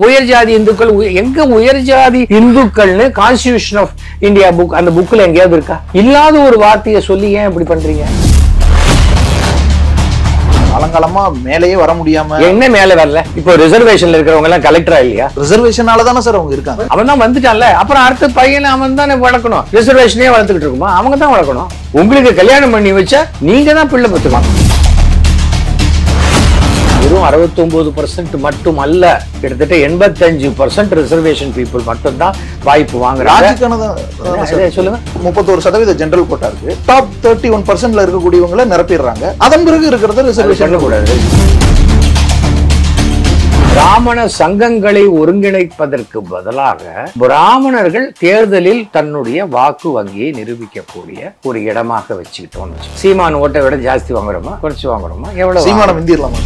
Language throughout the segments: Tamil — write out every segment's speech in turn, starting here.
உயர் ஜாதி இந்துக்கள் உய- எங்க உயர் ஜாதி இந்துக்கள்னு கான்ஸ்டிடியூஷன் ஆஃப் இந்தியா புக் அந்த புக்ல எங்கேயாவது இருக்கா இல்லாத ஒரு வார்த்தையை சொல்லி ஏன் இப்படி பண்றீங்க காலங்காலமா மேலேயே வர முடியாம என்ன மேல வரல இப்போ ரிசர்வேஷன்ல இருக்கிறவங்க எல்லாம் கலெக்டரா இல்லையா ரிசர்வேஷனால தானே சார் அவங்க இருக்காங்க அவன் தான் வந்துட்டான்ல அப்புறம் அடுத்த பையனை அவன் தானே வளர்க்கணும் ரிசர்வேஷனே வளர்த்துக்கிட்டு இருக்குமா அவங்க தான் வளர்க்கணும் உங்களுக்கு கல்யாணம் பண்ணி வச்சா நீங்க தான் பிள்ளை பெற்றுக்கலாம் வெறும் 69% பர்சன்ட் மட்டும் அல்ல கிட்டத்தட்ட எண்பத்தஞ்சு பர்சன்ட் ரிசர்வேஷன் பீப்புள் மட்டும்தான் வாய்ப்பு வாங்குறாங்க ராஜுக்கான இதை சொல்லுங்க முப்பத்தோரு சதவீத ஜெனரல் கோட்டா இருக்கு டாப் தேர்ட்டி ஒன் பர்சன்ட்ல இருக்கக்கூடியவங்களை நிரப்பிடுறாங்க அதன் பிறகு இருக்கிறத அது ரிசர்வேஷன் பண்ணக்கூடாது பிராமண சங்கங்களை ஒருங்கிணைப்பதற்கு பதிலாக பிராமணர்கள் தேர்தலில் தன்னுடைய வாக்கு வங்கியை நிரூபிக்கக்கூடிய ஒரு இடமாக வச்சுக்கிட்டோம்னு வச்சுக்கோங்க. சீமான் ஓட்டை விட ஜாஸ்தி வாங்குறோமா குறைச்சு வாங்குறோமா எவ்வளவு சீமானம் இந்தியர்லாமா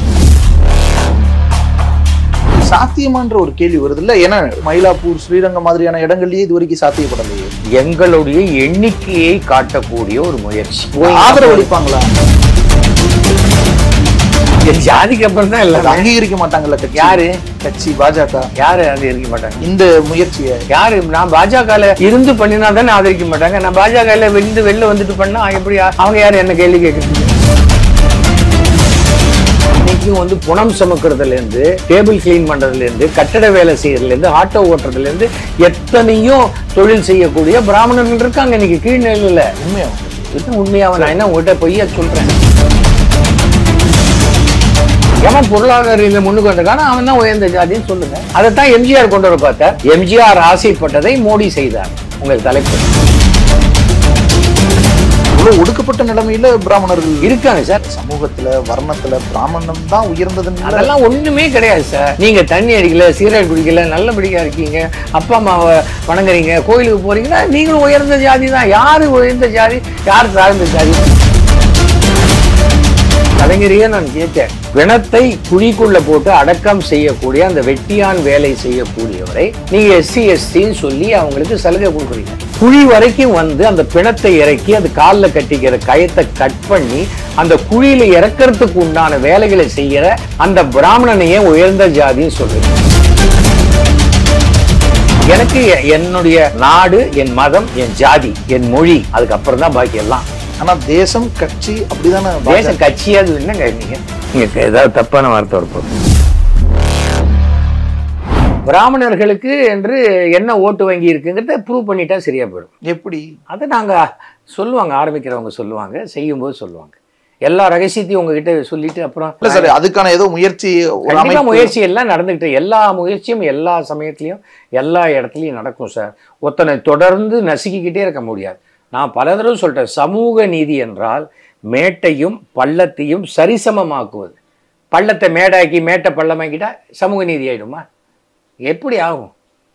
சாத்தியமான்ற ஒரு கேள்வி வருது இல்ல ஏன்னா மயிலாப்பூர் ஸ்ரீரங்கம் மாதிரியான இடங்கள்லயே இது வரைக்கும் சாத்தியப்படலையே எங்களுடைய எண்ணிக்கையை காட்டக்கூடிய ஒரு முயற்சி ஆதரவு அளிப்பாங்களா என் ஜாதிக்கு அப்புறம் தான் அது எல்லாம் அங்கீகரிக்க மாட்டாங்கல்ல கட்சி யாரு கட்சி பாஜக யாரு அது இருக்க மாட்டாங்க இந்த முயற்சியை யாரு நான் பாஜகல இருந்து பண்ணினா தானே ஆதரிக்க மாட்டாங்க நான் பாஜகல வெளிந்து வெளில வந்துட்டு பண்ணா எப்படி அவங்க யாரு என்ன கேள்வி கேட்கறது இன்னைக்கும் வந்து புனம் சுமக்கிறதுல இருந்து டேபிள் கிளீன் பண்றதுல இருந்து கட்டட வேலை செய்யறதுல இருந்து ஆட்டோ ஓட்டுறதுல இருந்து எத்தனையோ தொழில் செய்யக்கூடிய பிராமணர்கள் இருக்காங்க இன்னைக்கு கீழ்நிலையில உண்மையா இது உண்மையாவ நான் என்ன உங்கள்கிட்ட பொய்யா சொல்றேன் எவன் பொருளாதார ரீதியில முன்னுக்கு வந்திருக்கானோ அவன் தான் உயர்ந்த ஜாதின்னு சொல்லுங்க அதைத்தான் எம்ஜிஆர் கொண்டு வர பார்த்தார் எம்ஜிஆர் ஆசைப்பட்டதை மோடி செய்தார் உங்கள் தலைப்பு இவ்வளவு ஒடுக்கப்பட்ட நிலைமையில பிராமணர்கள் இருக்காங்க சார் சமூகத்துல வர்ணத்துல பிராமணம் தான் உயர்ந்ததுன்னு அதெல்லாம் ஒண்ணுமே கிடையாது சார் நீங்க தண்ணி அடிக்கல சீரட் குடிக்கல நல்லபடியா இருக்கீங்க அப்பா அம்மாவை வணங்குறீங்க கோயிலுக்கு போறீங்கன்னா நீங்களும் உயர்ந்த ஜாதி தான் யாரு உயர்ந்த ஜாதி யார் தாழ்ந்த ஜாதி கலைஞரையே நான் கேட்டேன் பிணத்தை குழிக்குள்ள போட்டு அடக்கம் செய்யக்கூடிய அந்த வெட்டியான் வேலை செய்யக்கூடியவரை நீங்க எஸ்சி எஸ்டின்னு சொல்லி அவங்களுக்கு சலுகை கொடுக்குறீங்க குழி வரைக்கும் வந்து அந்த பிணத்தை இறக்கி அது காலில் கட்டிக்கிற கயத்தை கட் பண்ணி அந்த குழியில இறக்கறதுக்கு உண்டான வேலைகளை செய்யற அந்த பிராமணனையே உயர்ந்த ஜாதின்னு சொல்றீங்க எனக்கு எ- என்னுடைய நாடு என் மதம் என் ஜாதி என் மொழி அதுக்கப்புறம் தான் பாக்கி எல்லாம் ஆனா தேசம் கட்சி அப்படிதானே தேச கட்சியாது என்னங்க நீங்க நீங்க ஏதாவது தப்பான வார்த்தை இருப்போம் பிராமணர்களுக்கு என்று என்ன ஓட்டு வங்கி இருக்குங்கிறத ப்ரூவ் பண்ணிட்டா சரியா போயிடும் எப்படி அதை நாங்க சொல்லுவாங்க ஆரம்பிக்கிறவங்க சொல்லுவாங்க செய்யும்போது சொல்லுவாங்க எல்லா ரகசியத்தையும் உங்ககிட்ட சொல்லிட்டு அப்புறம் இல்ல சார் அதுக்கான ஏதோ முயற்சி ஒரு கண்டிப்பா அமைப்பு முயற்சி எல்லாம் நடந்துகிட்டு எல்லா முயற்சியும் எல்லா சமயத்திலையும் எல்லா இடத்துலையும் நடக்கும் சார் ஒருத்தனை தொடர்ந்து நசுக்கிக்கிட்டே இருக்க முடியாது நான் பல தடவை சொல்லிட்டேன் சமூக நீதி என்றால் மேட்டையும் பள்ளத்தையும் சரிசமமாக்குவது பள்ளத்தை மேடாக்கி மேட்டை பள்ளமாக்கிட்டா சமூக நீதி ஆயிடுமா எப்படி ஆகும்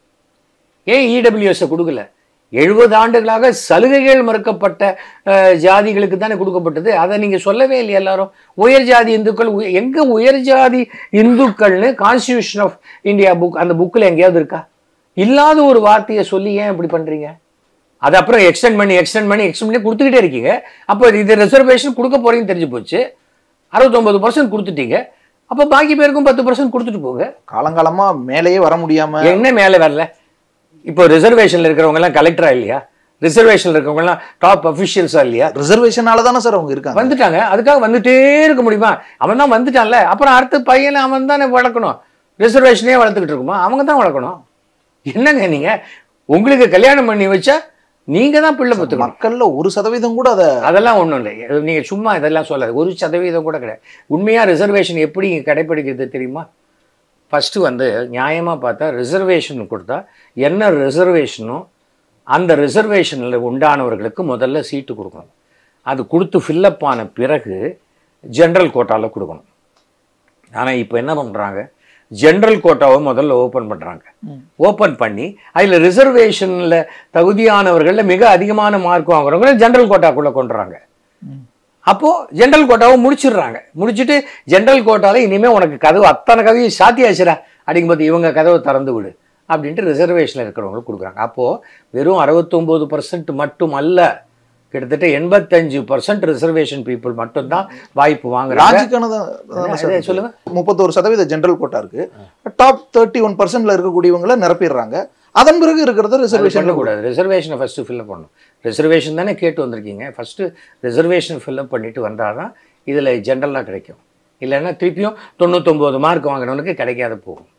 ஏன் இடபிள்யூஎஸை கொடுக்கல எழுபது ஆண்டுகளாக சலுகைகள் மறுக்கப்பட்ட அஹ், ஜாதிகளுக்கு தானே கொடுக்கப்பட்டது அதை நீங்க சொல்லவே இல்லை எல்லாரும் உயர் ஜாதி இந்துக்கள் உய- எங்க உயர் ஜாதி இந்துக்கள்னு கான்ஸ்டிடியூஷன் ஆஃப் இந்தியா புக் அந்த புக்கில் எங்கேயாவது இருக்கா இல்லாத ஒரு வார்த்தையை சொல்லி ஏன் இப்படி பண்றீங்க அது அப்புறம் எக்ஸ்டெண்ட் பண்ணி எக்ஸ்டெண்ட் பண்ணி எக்ஸ்டெண்ட் பண்ணி கொடுத்துக்கிட்டே இருக்கீங்க அப்போ இது ரிசர்வேஷன் கொடுக்க போறீங்கன்னு தெரிஞ்சு போச்சு அறுபத்தொன்பது பர்சன்ட் கொடுத்துட்டீங்க அப்போ பாக்கி பேருக்கும் பத்து பர்சன்ட் கொடுத்துட்டு போங்க காலங்காலமா மேலேயே வர முடியாம என்ன மேலே வரல இப்போ ரிசர்வேஷன்ல இருக்கிறவங்க எல்லாம் கலெக்டரா இல்லையா ரிசர்வேஷன்ல இருக்கிறவங்க எல்லாம் டாப் அஃபிஷியல்ஸா இல்லையா ரிசர்வேஷனால தானே சார் அவங்க இருக்காங்க வந்துட்டாங்க அதுக்காக வந்துட்டே இருக்க முடியுமா அவன் தான் வந்துட்டான்ல அப்புறம் அடுத்த பையனை அவன் தானே வளர்க்கணும் ரிசர்வேஷனே வளர்த்துக்கிட்டு இருக்குமா அவங்க தான் வளர்க்கணும் என்னங்க நீங்க உங்களுக்கு கல்யாணம் பண்ணி வச்சா நீங்க தான் பிள்ளை பெற்றுக்கணும் மக்கள்ல ஒரு சதவீதம் கூட அத அதெல்லாம் ஒன்றும் இல்லை நீங்க சும்மா இதெல்லாம் சொல்லாது ஒரு சதவீதம் கூட கிடையாது உண்மையா ரிசர்வேஷன் எப்படி இங்க கடைப்பிடிக்கிறது தெரியுமா ஃபர்ஸ்ட் வந்து நியாயமா பார்த்தா ரிசர்வேஷன் கொடுத்தா என்ன ரிசர்வேஷனோ அந்த ரிசர்வேஷனில் உண்டானவர்களுக்கு முதல்ல சீட்டு கொடுக்கணும் அது கொடுத்து ஃபில்லப் ஆன பிறகு ஜென்ரல் கோட்டாவில் கொடுக்கணும் ஆனால் இப்போ என்ன பண்ணுறாங்க ஜென்ரல் கோட்டாவை முதல்ல ஓப்பன் பண்ணுறாங்க ஓப்பன் பண்ணி அதில் ரிசர்வேஷனில் தகுதியானவர்களில் மிக அதிகமான மார்க் வாங்குறவங்க ஜென்ரல் கோட்டாக்குள்ளே கொண்டுறாங்க அப்போ ஜென்ரல் கோட்டாவை முடிச்சிடுறாங்க முடிச்சிட்டு ஜென்ரல் கோட்டால இனிமே உனக்கு கதவு அத்தனை கதவையும் சாத்தியாச்சுடா அப்படிங்கும்போது இவங்க கதவை திறந்து விடு அப்படின்ட்டு ரிசர்வேஷனில் இருக்கிறவங்களுக்கு கொடுக்குறாங்க அப்போ வெறும் அறுபத்தொம்போது பர்சன்ட் மட்டும் அல்ல கிட்டத்தட்ட எண்பத்தஞ்சு பர்சன்ட் ரிசர்வேஷன் பீப்புள் மட்டும்தான் வாய்ப்பு வாங்குறாங்க லாஜிக்கானதான் அதே சொல்லுங்க முப்பத்தோரு சதவீத ஜெனரல் கோட்டா இருக்கு டாப் தேர்ட்டி ஒன் பர்சன்ட்ல இருக்கக்கூடியவங்கள நிரப்பிடுறாங்க அதன் பிறகு இருக்கிறத அது ரிசர்வேஷன் பண்ணக்கூடாது ரிசர்வேஷனை ஃபஸ்ட்டு ஃபில்அப் பண்ணணும் ரிசர்வேஷன் தானே கேட்டு வந்திருக்கீங்க ஃபஸ்ட்டு ரிசர்வேஷன் ஃபில்அப் பண்ணிட்டு வந்தால் தான் இதில் ஜென்ரலாக கிடைக்கும் இல்லைன்னா திருப்பியும் தொண்ணூத்தொம்பது மார்க் வாங்கினவனுக்கு கிடைக்காத போகும்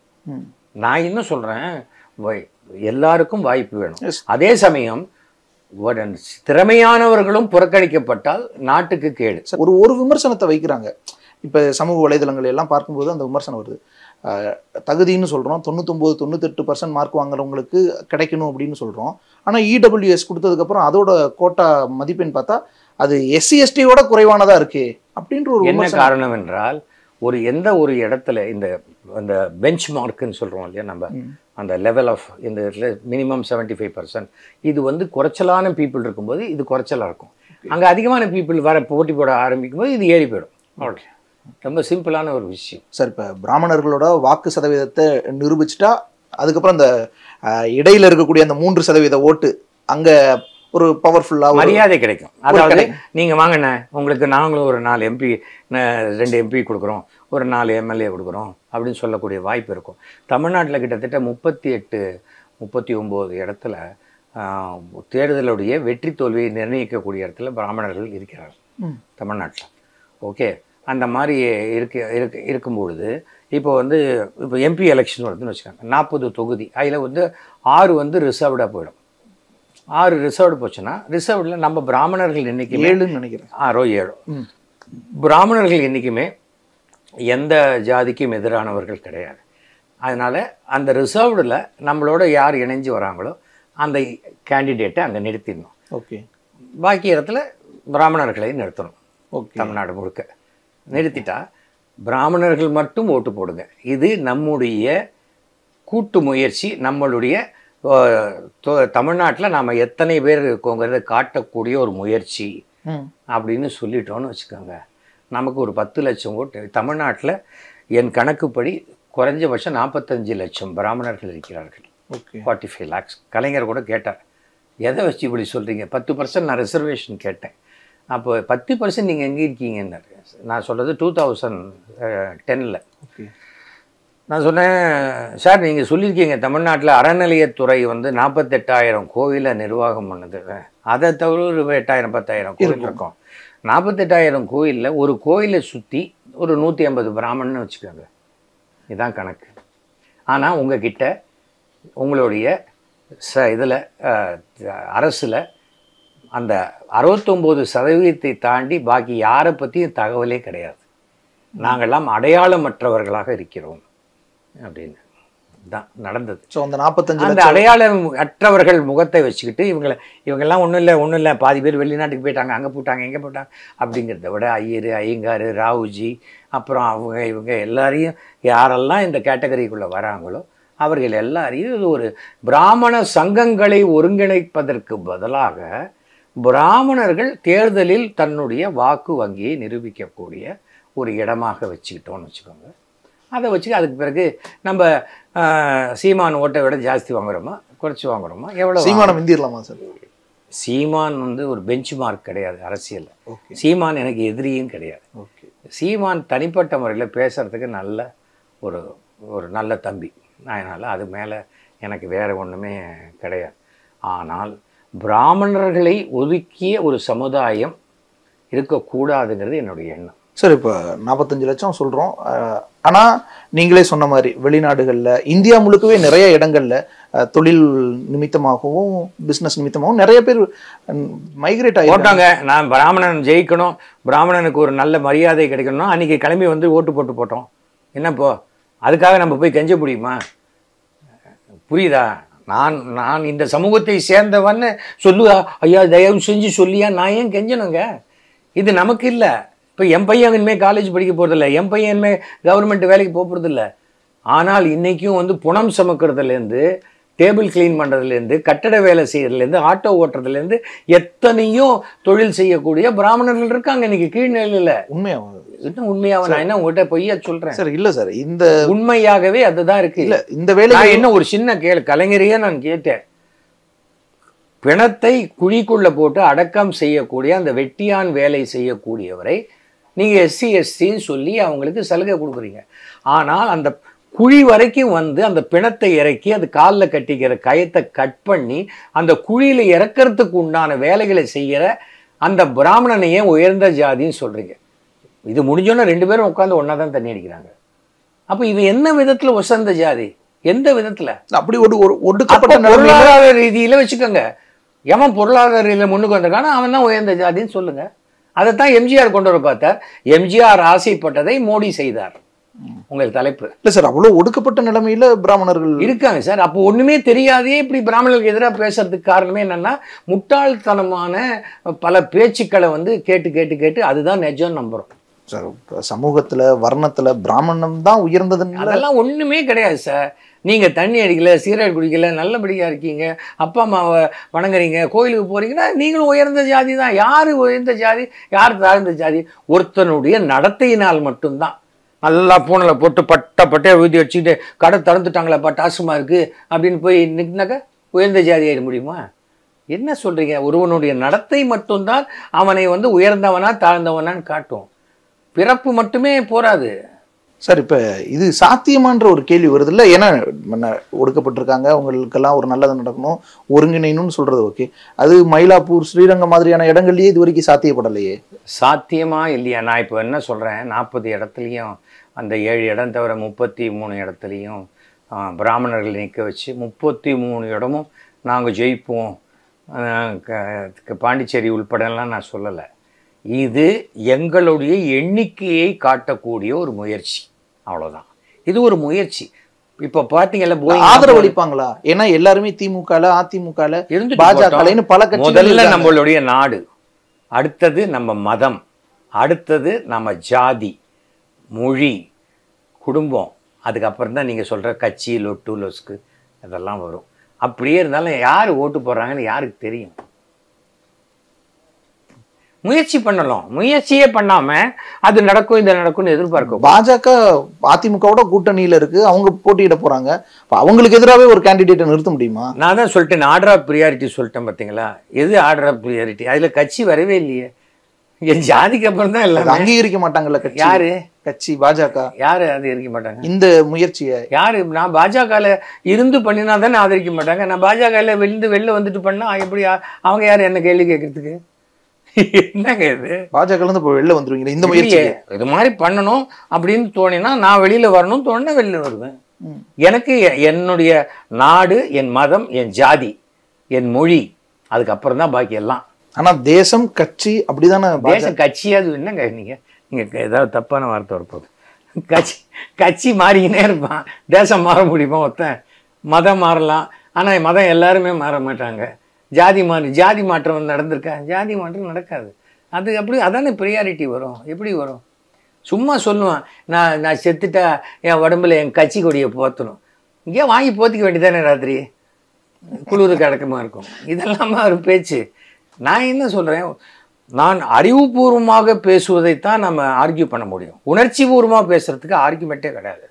நான் இன்னும் சொல்கிறேன் எல்லாருக்கும் வாய்ப்பு வேணும் Yes. அதே சமயம் ஒரு திறமையானவர்களும் புறக்கணிக்கப்பட்டால் நாட்டுக்கு கேடு ஒரு ஒரு விமர்சனத்தை வைக்கிறாங்க இப்ப சமூக வலைதளங்கள் எல்லாம் பார்க்கும்போது அந்த விமர்சனம் வருது அஹ், தகுதின்னு சொல்றோம் தொண்ணூத்தொம்பது தொண்ணூத்தெட்டு பர்சன்ட் மார்க் வாங்குறவங்களுக்கு கிடைக்கணும் அப்படின்னு சொல்றோம் ஆனா இடபிள்யூஎஸ் கொடுத்ததுக்கப்புறம் அதோட கோட்டா மதிப்பெண் பார்த்தா அது எஸ்சி எஸ்டியோட குறைவானதா இருக்கே அப்படின்ற ஒரு என்ன விமர்சனம் காரணம் என்றால் ஒரு எந்த ஒரு இடத்துல இந்த அந்த பெஞ்ச் மார்க்குன்னு சொல்கிறோம் இல்லையா நம்ம ம். அந்த லெவல் ஆஃப் இந்த மினிமம் செவன்ட்டி ஃபைவ் பர்சன்ட் இது வந்து குறைச்சலான பீப்புள் இருக்கும்போது இது குறைச்சலாக இருக்கும் அங்கே அதிகமான பீப்புள் வர போட்டி போட ஆரம்பிக்கும் போது இது ஏறி போயிடும் அவ்வளோ ரொம்ப சிம்பிளான ஒரு விஷயம் சார் இப்போ பிராமணர்களோட வாக்கு சதவீதத்தை நிரூபிச்சிட்டா அதுக்கப்புறம் அந்த அஹ், இடையில இருக்கக்கூடிய அந்த மூன்று சதவீத ஓட்டு அங்க ஒரு பவர்ஃபுல்லா மரியாதை கிடைக்கும் அதாவது கிடைக்கும். நீங்கள் வாங்கண்ணே உங்களுக்கு நாங்களும் ஒரு நாலு எம்பி ரெண்டு எம்பி கொடுக்குறோம் ஒரு நாலு எம்எல்ஏ கொடுக்குறோம் அப்படின்னு சொல்லக்கூடிய வாய்ப்பு இருக்கும் தமிழ்நாட்டில் கிட்டத்தட்ட முப்பத்தி எட்டு முப்பத்தி ஒம்பது இடத்துல ஆஹ், தேர்தலுடைய வெற்றி தோல்வியை நிர்ணயிக்கக்கூடிய இடத்துல பிராமணர்கள் இருக்கிறார்கள் ம். தமிழ்நாட்டில் ஓகே அந்த மாதிரி இருக்க இருக்க இருக்கும்பொழுது இப்போ வந்து இப்போ எம்பி எலெக்ஷன் வருதுன்னு வச்சுக்கோங்க நாற்பது தொகுதி அதில் வந்து ஆறு வந்து ரிசர்வ்டாக போயிடும் ஆறு ரிசர்வ்டு போச்சுன்னா ரிசர்வ்டில் நம்ம பிராமணர்கள் என்றைக்குமே ஏழுன்னு நினைக்கிறேன் ஆறோ ஏழோ ம். பிராமணர்கள் என்றைக்குமே எந்த ஜாதிக்கும் எதிரானவர்கள் கிடையாது அதனால் அந்த ரிசர்வ்டில் நம்மளோட யார் இணைஞ்சு வராங்களோ அந்த கேண்டிடேட்டை அங்கே நிறுத்திடணும் ஓகே பாக்கி இடத்துல பிராமணர்களை நிறுத்தணும் ஓகே தமிழ்நாடு முழுக்க நிறுத்திட்டா பிராமணர்கள் மட்டும் ஓட்டு போடுங்க இது நம்முடைய கூட்டு முயற்சி நம்மளுடைய தமிழ்நாட்டில் நாம் எத்தனை பேர் இருக்கோங்கிறத காட்டக்கூடிய ஒரு முயற்சி ம் அப்படின்னு சொல்லிட்டோன்னு வச்சுக்கோங்க நமக்கு ஒரு பத்து லட்சம் ஓட்டு தமிழ்நாட்டில் என் கணக்குப்படி குறைஞ்சபட்சம் நாற்பத்தஞ்சு லட்சம் பிராமணர்கள் இருக்கிறார்கள் ஓகே ஃபார்ட்டி ஃபைவ் லேக்ஸ் கலைஞர் கூட கேட்டார் எதை வச்சு இப்படி சொல்கிறீங்க பத்து பர்சன்ட் நான் ரிசர்வேஷன் கேட்டேன் அப்போ பத்து பர்சன்ட் நீங்கள் எங்கே இருக்கீங்கன்னாரு நான் சொல்கிறது டூ தௌசண்ட் டென்னில் ஓகே நான் சொன்னேன் சார் நீங்கள் சொல்லியிருக்கீங்க தமிழ்நாட்டில் அறநிலையத்துறை வந்து நாற்பத்தெட்டாயிரம் கோவிலை நிர்வாகம் பண்ணுது அதை தவிர ஒரு எட்டாயிரம் பத்தாயிரம் கோவில் இருக்கும். இருக்கும் நாற்பத்தெட்டாயிரம் கோயிலில் ஒரு கோயிலை சுற்றி ஒரு நூற்றி ஐம்பது பிராமணன்னு வச்சுக்கோங்க இதுதான் கணக்கு ஆனால் உங்ககிட்ட உங்களுடைய ச இதில் அரசில் அந்த அறுபத்தொம்போது சதவீதத்தை தாண்டி பாக்கி யாரை பற்றியும் தகவலே கிடையாது நாங்கள்லாம் அடையாளமற்றவர்களாக இருக்கிறோம் அப்படின்னு தான் நடந்தது ஸோ அந்த நாற்பத்தஞ்சு அந்த லட்சம் அடையாளம் அற்றவர்கள் முகத்தை வச்சுக்கிட்டு இவங்களை இவங்கெல்லாம் ஒன்றும் இல்லை ஒன்றும் இல்லை பாதி பேர் வெளிநாட்டுக்கு போயிட்டாங்க அங்கே போட்டாங்க எங்கே போட்டாங்க அப்படிங்கிறத விட ஐயர் ஐயங்கார் ராவுஜி அப்புறம் அவங்க இவங்க எல்லாரையும் யாரெல்லாம் இந்த கேட்டகரிக்குள்ளே வராங்களோ அவர்கள் எல்லாரையும் இது ஒரு பிராமண சங்கங்களை ஒருங்கிணைப்பதற்கு பதிலாக பிராமணர்கள் தேர்தலில் தன்னுடைய வாக்கு வங்கியை நிரூபிக்கக்கூடிய ஒரு இடமாக வச்சுக்கிட்டோம்னு வச்சுக்கோங்க அதை வச்சு அதுக்கு பிறகு நம்ம ஆஹ், சீமான் ஓட்டை விட ஜாஸ்தி வாங்குறோமா குறைச்சி வாங்குறோமா எவ்வளோ சீமானம் இந்திரலாமா சார் சீமான் வந்து ஒரு பெஞ்ச் மார்க் கிடையாது அரசியலில் ஓகே சீமான் எனக்கு எதிரியும் கிடையாது ஓகே சீமான் தனிப்பட்ட முறையில் பேசுறதுக்கு நல்ல ஒரு ஒரு நல்ல தம்பி அதனால் அது மேலே எனக்கு வேறு ஒன்றுமே கிடையாது ஆனால் பிராமணர்களை ஒதுக்கிய ஒரு சமுதாயம் இருக்கக்கூடாதுங்கிறது என்னுடைய எண்ணம் சார் இப்போ நாற்பத்தஞ்சு லட்சம் சொல்கிறோம் ஆனால் நீங்களே சொன்ன மாதிரி வெளிநாடுகளில் இந்தியா முழுக்கவே நிறைய இடங்கள்ல அஹ், தொழில் நிமித்தமாகவும் பிஸ்னஸ் நிமித்தமாகவும் நிறைய பேர் மைக்ரேட் ஆகி போட்டாங்க நான் பிராமணன் ஜெயிக்கணும் பிராமணனுக்கு ஒரு நல்ல மரியாதை கிடைக்கணும்னா அன்றைக்கி கிளம்பி வந்து ஓட்டு போட்டு போட்டோம் என்னப்போ அதுக்காக நம்ம போய் கெஞ்ச முடியுமா புரியுதா நான் நான் இந்த சமூகத்தை சேர்ந்தவன்னு சொல்லுவா ஐயா தயவு செஞ்சு சொல்லியா நான் ஏன் கெஞ்சணுங்க இது நமக்கு இல்லை இப்போ என் பையன் இனிமேல் காலேஜ் படிக்க போகிறதில்ல என் பையன் இனிமேல் கவர்மெண்ட் வேலைக்கு போக போகிறதில்ல ஆனால் இன்றைக்கும் வந்து புனம் சுமக்கிறதுலேருந்து டேபிள் க்ளீன் பண்ணுறதுலேருந்து கட்டட வேலை செய்யறதுலேருந்து ஆட்டோ ஓட்டுறதுலேருந்து எத்தனையோ தொழில் செய்யக்கூடிய பிராமணர்கள் இருக்காங்க இன்னைக்கு கீழ்நிலையில் உண்மையா இன்னும் உண்மையாக நான் என்ன உங்கள்கிட்ட பொய்யா சொல்கிறேன் சார் இல்லை சார் இந்த உண்மையாகவே அதுதான் இருக்கு இல்ல இந்த வேலை நான் என்ன ஒரு சின்ன கேள் கலைஞரையே நான் கேட்டேன் பிணத்தை குழிக்குள்ள போட்டு அடக்கம் செய்யக்கூடிய அந்த வெட்டியான் வேலை செய்யக்கூடியவரை நீங்க எஸ்சி எஸ்சின்னு சொல்லி அவங்களுக்கு சலுகை கொடுக்குறீங்க ஆனால் அந்த குழி வரைக்கும் வந்து அந்த பிணத்தை இறக்கி அது காலில் கட்டிக்கிற கயத்தை கட் பண்ணி அந்த குழியில இறக்கறதுக்கு உண்டான வேலைகளை செய்கிற அந்த பிராமணனை ஏன் உயர்ந்த ஜாதின்னு சொல்றீங்க இது முடிஞ்சோன்னா ரெண்டு பேரும் உட்காந்து ஒன்றா தான் தண்ணி அடிக்கிறாங்க அப்போ இது என்ன விதத்துல உசந்த ஜாதி எந்த விதத்துல அப்படி ஒரு ஒரு அப்ப ஒடுக்கப்பட்ட நிலைமையில பொருளாதார ரீதியில வச்சுக்கோங்க எவன் பொருளாதார ரீதியில முன்னுக்கு வந்திருக்கானோ அவன் தான் உயர்ந்த ஜாதின்னு சொல்லுங்க அதைத்தான் எம்ஜிஆர் கொண்டு வர பார்த்தார் எம்ஜிஆர் ஆசைப்பட்டதை மோடி செய்தார் உங்களுக்கு தலைப்பு இல்ல சார் அவ்வளவு ஒடுக்கப்பட்ட நிலைமையில பிராமணர்கள் இருக்காங்க சார் அப்போ ஒண்ணுமே தெரியாதே இப்படி பிராமணர்களுக்கு எதிராக பேசுறதுக்கு காரணமே என்னன்னா முட்டாள்தனமான பல பேச்சுக்களை வந்து கேட்டு கேட்டு கேட்டு அதுதான் நிஜம் நம்புறோம் சார் இப்ப சமூகத்துல வர்ணத்துல பிராமணம் தான் உயர்ந்ததுன்னு அதெல்லாம் ஒண்ணுமே கிடையாது சார் நீங்க தண்ணி அடிக்கல சிகரெட் குடிக்கல நல்லபடியா இருக்கீங்க அப்பா அம்மாவை வணங்குறீங்க கோயிலுக்கு போறீங்கன்னா நீங்களும் உயர்ந்த ஜாதி தான் யாரு உயர்ந்த ஜாதி யார் தாழ்ந்த ஜாதி ஒருத்தனுடைய நடத்தையினால் மட்டும்தான் நல்லா பூனில் போட்டு பட்ட பட்டையை ஊதி வச்சுக்கிட்டு கடை திறந்துட்டாங்களேப்பா டாஸ்மா இருக்கு அப்படின்னு போய் நின்னாக்கா உயர்ந்த ஜாதி ஆயிட முடியுமா என்ன சொல்றீங்க ஒருவனுடைய நடத்தை மட்டும்தான் அவனை வந்து உயர்ந்தவனா தாழ்ந்தவனான்னு காட்டும் பிறப்பு மட்டுமே போராது சார் இப்ப இது சாத்தியமான்ற ஒரு கேள்வி வருது இல்ல ஏன்னா முன்ன ஒடுக்கப்பட்டிருக்காங்க அவங்களுக்கெல்லாம் ஒரு நல்லது நடக்கணும் ஒருங்கிணைணும்னு சொல்றது ஓகே அது மயிலாப்பூர் ஸ்ரீரங்கம் மாதிரியான இடங்கள்லயே இது வரைக்கும் சாத்தியப்படலையே சாத்தியமா இல்லையா நான் இப்போ என்ன சொல்கிறேன் நாற்பது இடத்துலையும் அந்த ஏழு இடம் தவிர முப்பத்தி மூணு இடத்துலையும் ஆ, பிராமணர்களை நிற்க வச்சு முப்பத்தி மூணு இடமும் நாங்கள் ஜெயிப்போம் ஆ, க- க- பாண்டிச்சேரி உள்படலாம் நான் சொல்லலை இது எங்களுடைய எண்ணிக்கையை காட்டக்கூடிய ஒரு முயற்சி அவ்வளோதான் இது ஒரு முயற்சி இப்போ பார்த்தீங்கல்ல போயிங் ஆதரவு அளிப்பாங்களா ஏன்னா எல்லாருமே திமுகல அதிமுகல இருந்துட்டு பாஜகலைன்னு பல கட்சிகள் முதல்ல இருக்காங்க. நம்மளுடைய நாடு அடுத்தது நம்ம மதம் அடுத்தது நம்ம ஜாதி மொழி குடும்பம் அதுக்கப்புறம் தான் நீங்கள் சொல்கிற கட்சி லொட்டு லொஸ்கு அதெல்லாம் வரும் அப்படியே இருந்தாலும் யார் ஓட்டு போடுறாங்கன்னு யாருக்கு தெரியும் முயற்சி பண்ணலாம் முயற்சியே பண்ணாம அது நடக்கும் இது நடக்கும்னு எதிர்பார்க்க பாஜக அதிமுகவோட கூட்டணியில இருக்கு அவங்க போட்டியிட போறாங்க அப்ப அவங்களுக்கு எதிராகவே ஒரு கேண்டிடேட்டை நிறுத்த முடியுமா நான் தான் சொல்லிட்டேன் ஆர்டர் ஆஃப் ப்ரியாரிட்டி சொல்லிட்டேன் பார்த்தீங்களா எது ஆர்டர் ஆஃப் ப்ரியாரிட்டி அதில் கட்சி வரவே இல்லையே என் ஜாதிக்கு அப்புறம் தான் அதை எல்லாமே அங்கீகரிக்க மாட்டாங்கல்ல கட்சி யாரு கட்சி பாஜக யாரு ஆதரிக்க மாட்டாங்க இந்த முயற்சியை யாரு நான் பாஜகவில் இருந்து பண்ணினா தானே ஆதரிக்க மாட்டாங்க நான் பாஜகவில் வெளிந்து வெளில வந்துட்டு பண்ணா எப்படி ஆ- அவங்க யார் என்ன கேள்வி கேட்கறதுக்கு என்னங்க இது பாஜக இருந்து இப்போ வெளில வந்துருவீங்க இந்த முயற்சி இல்லையே. இது மாதிரி பண்ணணும் அப்படின்னு தோணினா நான் வெளியில வரணும் தோணுனா வெளியில வருவேன் ம். எனக்கு எ- என்னுடைய நாடு என் மதம் என் ஜாதி என் மொழி அதுக்கப்புறம் தான் பாக்கி எல்லாம் ஆனா தேசம் கட்சி அப்படிதானே பாஜக தேச கட்சியாவது என்னங்க நீங்க நீங்க ஏதாவது தப்பான வார்த்தை வரப்போகுது கட்சி கட்சி மாறிக்கினே இருப்பான் தேசம் மாற முடியுமா ஒருத்தன் மதம் மாறலாம் ஆனா மதம் எல்லாருமே மாற மாட்டாங்க ஜாதி மாறி ஜாதி மாற்றம் வந்து நடந்திருக்கா ஜாதி மாற்றம் நடக்காது அது அப்படி அதானே ப்ரியாரிட்டி வரும் எப்படி வரும் சும்மா சொல்லுவான் நான் நான் செத்துட்டா என் உடம்புல என் கட்சி கொடியை போத்தணும் இங்கே வாங்கி போத்திக்க வேண்டியதானே ராத்திரி குளிருக்கு அடக்கமா இருக்கும் இதெல்லாமா ஒரு பேச்சு நான் என்ன சொல்றேன் நான் அறிவுபூர்வமாக பேசுவதைத்தான் நம்ம ஆர்கியூ பண்ண முடியும் உணர்ச்சி பூர்வமாக பேசுறதுக்கு ஆர்கியூமெண்ட்டே கிடையாது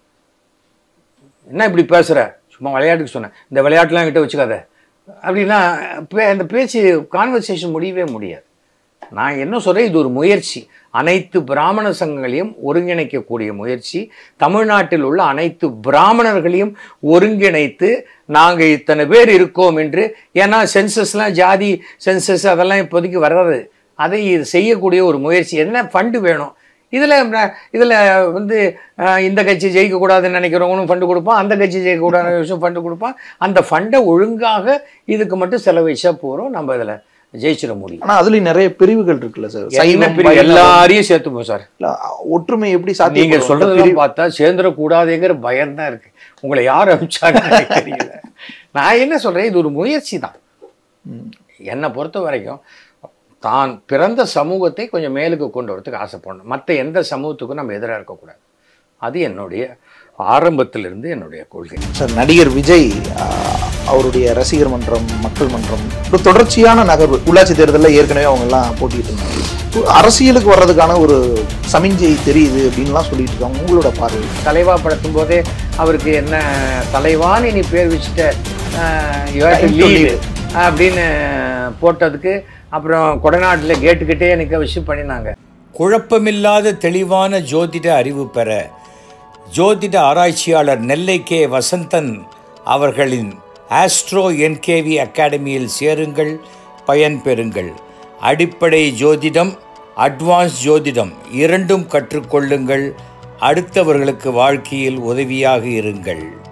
என்ன இப்படி பேசுற சும்மா விளையாட்டுக்கு சொன்னேன் இந்த விளையாட்டுலாம் கிட்ட வச்சுக்காத அப்படின்னா பே- அந்த பேச்சு கான்வர்சேஷன் முடியவே முடியாது நான் என்ன சொல்றேன் இது ஒரு முயற்சி அனைத்து பிராமண சங்கங்களையும் ஒருங்கிணைக்கக்கூடிய முயற்சி தமிழ்நாட்டில் உள்ள அனைத்து பிராமணர்களையும் ஒருங்கிணைத்து நாங்கள் இத்தனை பேர் இருக்கோம் என்று ஏன்னா சென்சஸ்லாம் ஜாதி சென்சஸ் அதெல்லாம் இப்போதைக்கு வராது அதை இது செய்யக்கூடிய ஒரு முயற்சி என்ன ஃபண்டு வேணும் இதில் இதில் வந்து அஹ், இந்த கட்சி ஜெயிக்கக்கூடாதுன்னு நினைக்கிறவங்களும் ஃபண்டு கொடுப்பான் அந்த கட்சி ஜெயிக்கக்கூடாத விஷயம் ஃபண்டு கொடுப்பான் அந்த ஃபண்டை ஒழுங்காக இதுக்கு மட்டும் செலவழிச்சா போகிறோம் நம்ம இதில் ஜெயிச்சிட முடியும் ஆனா அதுலயும் நிறைய பிரிவுகள் இருக்குல்ல சார் என்ன சைவம், பிரிவு? வைணவம். எல்லாரையும் சேர்த்துப்போம் சார் இல்ல, ஒற்றுமை எப்படி நீங்க சாத்தியம் சொல்றதெல்லாம் பார்த்தா சேர்ந்துடக்கூடாதுங்கிற பயம் தான் இருக்கு உங்களை யார் அனுப்பிச்சாங்க எனக்கு தெரியல நான் என்ன சொல்றேன் இது ஒரு முயற்சி தான் என்னை பொறுத்த வரைக்கும் தான் பிறந்த சமூகத்தை கொஞ்சம் மேலுக்கு கொண்டு வரதுக்கு ஆசைப்படணும் மற்ற எந்த சமூகத்துக்கும் நம்ம எதிராக இருக்கக்கூடாது அது என்னுடைய ஆரம்பத்திலிருந்து என்னுடைய கொள்கை சார் நடிகர் விஜய் ஆஹ், அவருடைய ரசிகர் மன்றம் மக்கள் மன்றம் ஒரு தொடர்ச்சியான நகர்வு உள்ளாட்சி தேர்தலில் ஏற்கனவே அவங்க எல்லாம் போட்டிட்டு இருந்தாங்க அரசியலுக்கு வர்றதுக்கான ஒரு சமிஞ்சை தெரியுது அப்படின்லாம் சொல்லிட்டு இருக்காங்க உங்களோட பார்வை தலைவா படுத்தும் போதே அவருக்கு என்ன தலைவான்னு நீ பேர் வச்சுட்ட you Time to lead lead. அப்படின்னு போட்டதுக்கு அப்புறம் கொடநாட்டில் கேட்டுக்கிட்டே எனக்கு விஷயம் பண்ணினாங்க குழப்பமில்லாத தெளிவான ஜோதிட அறிவு பெற ஜோதிட ஆராய்ச்சியாளர் நெல்லை கே வசந்தன் அவர்களின் ஆஸ்ட்ரோ என்கேவி அகாடமியில் சேருங்கள் பயன்பெறுங்கள் அடிப்படை ஜோதிடம் அட்வான்ஸ் ஜோதிடம் இரண்டும் கற்றுக்கொள்ளுங்கள் அடுத்தவர்களுக்கு வாழ்க்கையில் உதவியாக இருங்கள்